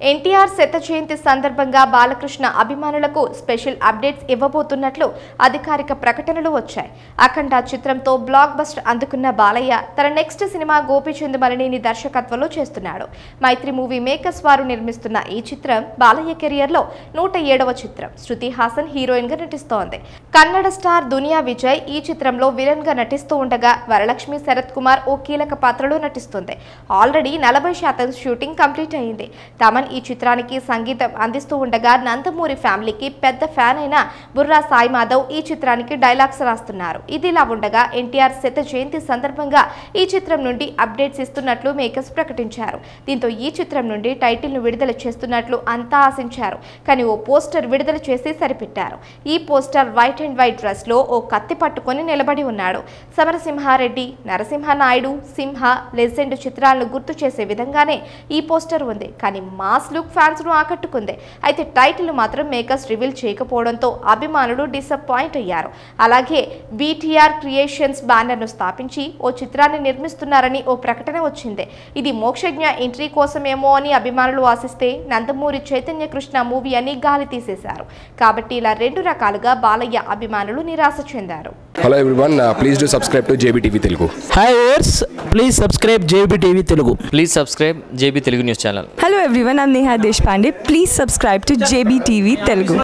ఎన్టీఆర్ శత జయంతి సందర్భంగా బాలకృష్ణ అభిమానులకు స్పెషల్ అప్డేట్స్ ఇవ్వబోతున్నట్లు అధికారిక ప్రకటనలు వచ్చాయి అఖండ చిత్రంతో బ్లాక్ బస్టర్ అందుకున్న బాలయ్య తన నెక్స్ట్ సినిమా గోపీచంద్ మలినేని దర్శకత్వంలో చేస్తున్నాడు మైత్రి మూవీ మేకర్స్ వారు నిర్మిస్తున్న ఈ చిత్రం బాలయ్య కెరియర్ లో నూట ఏడవ చిత్రం శృతి హాసన్ హీరోయిన్ గా నటిస్తోంది కన్నడ స్టార్ దునియా విజయ్ ఈ చిత్రంలో విలన్ గా నటిస్తూ ఉండగా వరలక్ష్మి శరత్ కుమార్ ఓ కీలక పాత్రలో నటిస్తుంది ఆల్రెడీ నలభై శాతం షూటింగ్ కంప్లీట్ అయింది తమన్ ఈ చిత్రానికి సంగీతం అందిస్తూ ఉండగా నందమూరి ఫ్యామిలీకి పెద్ద ఫ్యాన్ అయిన బుర్రా సాయి మాధవ్ ఈ చిత్రానికి డైలాగ్స్ రాస్తున్నారు ఇదిలా ఉండగా ఎన్టీఆర్ శత జయంతి సందర్భంగా ఈ చిత్రం నుండి అప్డేట్స్ ఇస్తున్నట్లు మేకర్స్ ప్రకటించారు దీంతో ఈ చిత్రం నుండి టైటిల్ ను విడుదల చేస్తున్నట్లు అంతా ఆశించారు కానీ ఓ పోస్టర్ విడుదల చేసి సరిపెట్టారు ఈ poster white and white dress లో ఓ కత్తి పట్టుకొని నిలబడి ఉన్నాడు సమరసింహారెడ్డి నరసింహనాయుడు సింహ లెజెండ్ చిత్రాలను గుర్తు చేసే విధంగానే ఈ పోస్టర్ ఉంది కానీ మాస్ లుక్ ఫ్యాన్స్ ను ఆకట్టుకుంది అయితే టైటిల్ మాత్రం మేకర్స్ రివీల్ చేయకపోవడంతో అభిమానులు డిసప్పాయింట్ అయ్యారు అలాగే బీటీఆర్ క్రియేషన్స్ బ్యానర్ ను స్థాపించి ఓ చిత్రాన్ని నిర్మిస్తున్నారని ఓ ప్రకటన వచ్చింది ఇది మోక్షజ్ఞ ఎంట్రీ కోసమేమో అని అభిమానులు ఆశిస్తే నందమూరి చైతన్య కృష్ణ మూవీ అని గాలి తీసేశారు కాబట్టి ఇలా రెండు రకాలుగా బాలయ్య అభిమానులు నిరాశ చెందారు hello everyone please do subscribe to JB Telugu hi ఓర్స్ please subscribe JB TV Telugu please subscribe JB Telugu news channel Hello everyone, I'm Neha Deshpande. Please subscribe to JBTV Telugu.